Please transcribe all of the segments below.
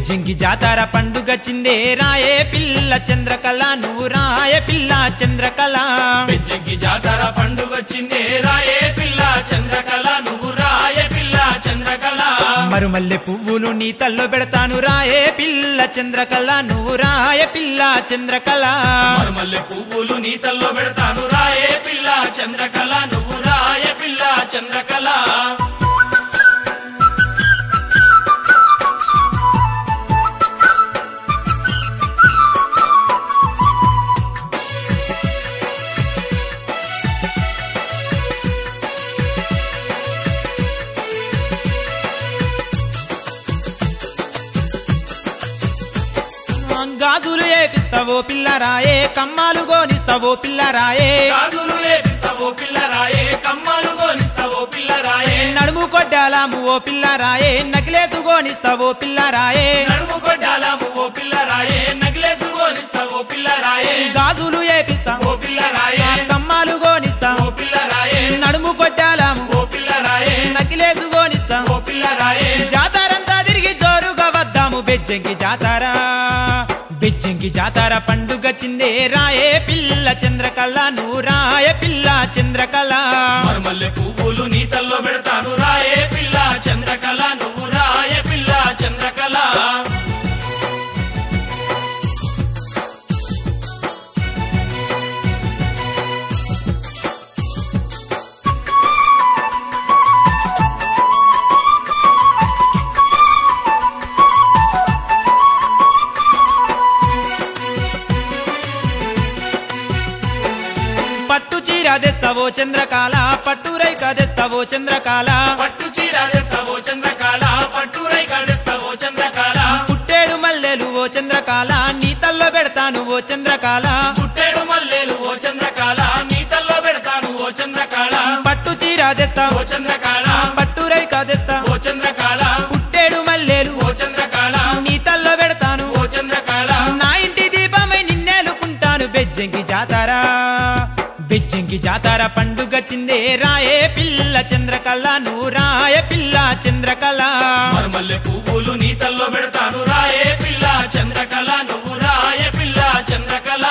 బెజ్జంకి జాతర పండుగ చిందే రాయే పిల్ల చంద్రకళ నువ్వు రాయే పిల్ల చంద్రకళ బెజ్జంకి జాతర పండుగొచ్చిందే రాయే పిల్ల చంద్రకళ నువ్వు రాయే పిల్ల చంద్రకళ మరుమల్లె పువ్వులు నీ తల్లో పెడతాను రాయే పిల్ల చంద్రకళ నువ్వు రాయే పిల్ల చంద్రకళ మరుమల్లె పువ్వులు నీతల్లో పెడతాను రాయే పిల్ల చంద్రకళ నువ్వు రాయే పిల్ల చంద్రకళ గాజులు ఏపిస్తావో పిల్ల రాయే కమ్మాలు గోనిస్తావో పిల్ల రాయే గాజులు వేపిస్తావో పిల్ల రాయే కమ్మలు గోనిస్తావో పిల్ల రాయే నడుము కొడ్డాలాము ఓ పిల్ల రాయే నకిలేసు గోనిస్తావో పిల్ల రాయే నడుము కొట్టాలాము ఓ పిల్ల రాయే నగిలేసు గోనిస్తావో పిల్ల రాయే గాజులు ఏపిస్తా ఓ పిల్ల రాయే కమ్మాలు గోనిస్తా ఓ పిల్ల రాయే నడుము కొట్టాలాము ఓ పిల్ల రాయే నకిలేసు గోనిస్తా ఓ పిల్ల రాయే జాతరంతా తిరిగి జోరుగా వద్దాము బెజ్జంకి జాతర బెజ్జంకి జాతర పండుగ చిందే రాయే పిల్ల చంద్రకళ నువ్వు రాయే పిల్ల చంద్రకళ మరుమల్లె పువ్వులు నీతల్లో పెడతాను రాయే పిల్ల చంద్రకళ నువ్వు రాయే పిల్ల చంద్రకళ పట్టు చీర తెస్తావో చంద్రకాల పట్టు రైక తెస్తావో చంద్రకాల పట్టు చీర తెస్తావో చంద్రకళ పట్టు రైక తెస్తావో చంద్రకళ పుట్టేడు మల్లెలు ఓ చంద్రకాల నీ తల్లో పెడతాను ఓ చంద్రకాల పుట్టేడు మల్లెలు ఓ చంద్రకళ నీతల్లో పెడతాను ఓ చంద్రకళ పట్టు చీర తెస్తా ఓ చంద్రకళ పట్టు రైక తెస్తా ఓ చంద్రకళ పుట్టేడు మల్లెలు ఓ చంద్రకళ నీ తల్లో పెడతాను ఓ చంద్రకళ నా ఇంటి దీపమై నిన్నేలుకుంటాను బెజ్జంకి జాతర బెజ్జంకి జాతర పండుగ చిందే రాయే పిల్ల చంద్రకళ నువ్వు రాయే పిల్ల చంద్రకళ మరుమల్లె పువ్వులు నీతల్లో పెడతాను రాయే పిల్ల చంద్రకళ నువ్వు రాయే పిల్ల చంద్రకళ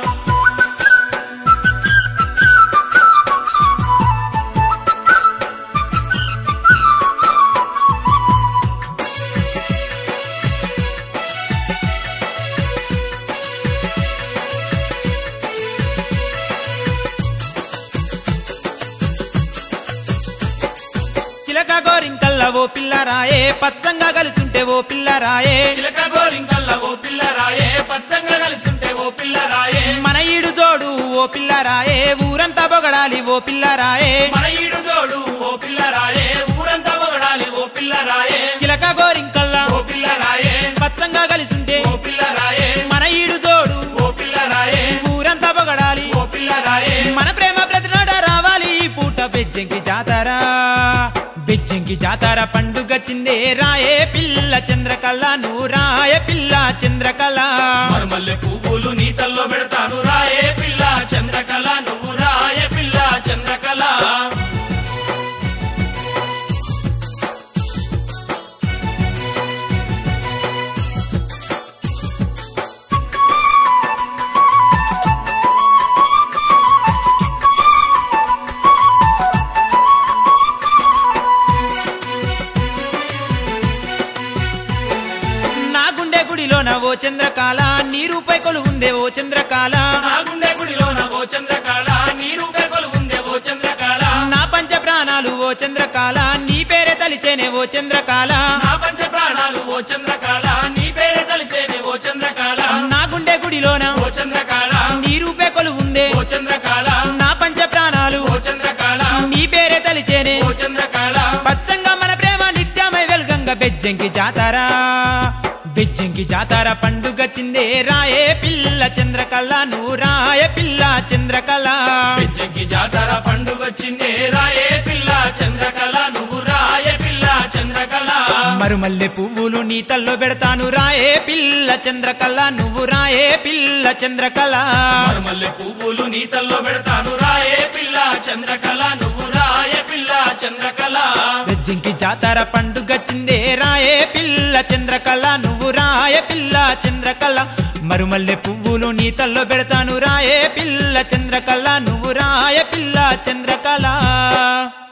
చిలక గోరింకల్ల ఓ పిల్ల రాయే పచ్చంగా కలిసుంటే ఓ పిల్ల రాయే చిలక గోరింకల్ల ఓ పిల్ల రాయే పచ్చంగా కలిసుంటే ఓ పిల్ల రాయే మన ఈడు జోడు ఓ పిల్ల రాయే ఊరంతా బొగడాలి ఓ పిల్ల రాయే మన ఈడు జోడు ఓ పిల్ల రాయే ఊరంతా పొగడాలి ఓ పిల్ల రాయే చిలక గోరింకల్ల ఓ పిల్ల రాయే పచ్చంగా కలిసుంటే ఓ పిల్ల రాయే మన ఈడు జోడు ఓ పిల్ల రాయే ఊరంతా బొగడాలి ఓ పిల్ల రాయే మన ప్రేమ ప్రతినాడ రావాలి ఈ పూట బెజ్జంకి జాతర బెజ్జంకి జాతర పండుగ చిందే రాయే పిల్ల చంద్రకళ నువ్వు రాయే పిల్ల చంద్రకళ మరుమల్లె పువ్వులు నీతల్లో పెడతాను రాయే పిల్ల చంద్రకళ నువ్వు రాయే పిల్ల చంద్రకళ నా గుండె గుడిలోన ఓ చంద్రకాల నీ రూపై కొలువుందే ఓ చంద్రకాల నా గుండె గుడిలోన ఓ చంద్రకళ నీ రూపే కొలువుందే ఓ చంద్రకళ నా పంచ ప్రాణాలు ఓ చంద్రకాల నీ పేరే తలిచేనే ఓ చంద్రకాల నా పంచ ప్రాణాలు ఓ చంద్రకళ నీ పేరే తలిచేనే ఓ చంద్రకళ నా గుండె గుడిలోన ఓ చంద్రకళ నీ రూపే కొలువుందే ఓ చంద్రకళ నా పంచ ప్రాణాలు ఓ చంద్రకళ నీ పేరే తలిచేనే ఓ చంద్రకళ పచ్చంగా మన ప్రేమ నిత్యమై వెల్గంగా బెజ్జంకి జాతర బెజ్జంకి జాతర పండుగ చిందే రాయే పిల్ల చంద్రకళ నువ్వు రాయే పిల్ల చంద్రకళ పెంచంకి జాతర పండుగొచ్చిందే రాయే పిల్ల చంద్రకళ నువ్వు రాయే పిల్ల చంద్రకళ మరుమల్లె పువ్వులు నీ తల్లో పెడతాను రాయే పిల్ల చంద్రకళ నువ్వు రాయే పిల్ల చంద్రకళ మరుమల్లె పువ్వులు నీతల్లో పెడతాను రాయే పిల్ల చంద్రకళ నువ్వు రాయే పిల్ల చంద్రకళ బెజ్జంకి జాతర పండుగ చిందే రాయే పిల్ల చంద్రకళ నువ్వు రా చంద్రకళ మరుమల్లె పువ్వులు నీ తల్లో పెడతాను రాయే పిల్ల చంద్రకళ నువ్వు రాయ పిల్ల చంద్రకళ